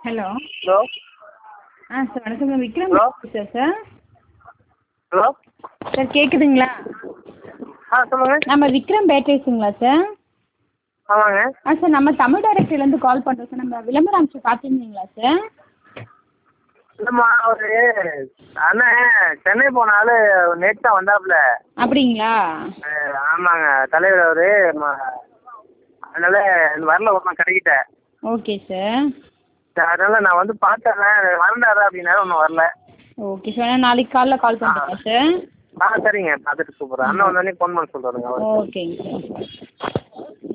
Hello hello ஆ sir வணக்கம் நான் Vikram Hello? பேசுகிறேன் சார் ஹலோ சார் கேட்குதுங்களா ஆ சொல்லுங்கள் நம்ம விக்ரம் பேட்டரிஸுங்களா சார் ஆமாங்க ஆ சார் நம்ம தமிழ் டைரக்டரிலேருந்து கால் பண்ணுறோம் சார் நம்ம விளம்பரம் அனுப்பிச்சு பார்த்துருந்தீங்களா சார் இல்லைம்மா ஒரு அண்ணன் சென்னை போன ஆள் நேற்று தான் வந்தாப்புல அப்படிங்களா அஹ், ஆமாங்க தலைவர் அவர் அதனால் வரல ஒன்றும் கிடைக்கிட்ட ஓகே சார் அதனால் நான் வந்து பார்த்தேன் வரண்டாரு அப்படின்னாரு ஒன்றும் வரல ஓகே சார் நான் நாளைக்கு காலைல கால் பண்ணுறேன் சார் ஆ சரிங்க பார்த்துட்டு கூப்பிட்றேன் அண்ணன் வந்தோடனே ஃபோன் பண்ண சொல்கிறாருங்க அவர் ஓகேங்க சார்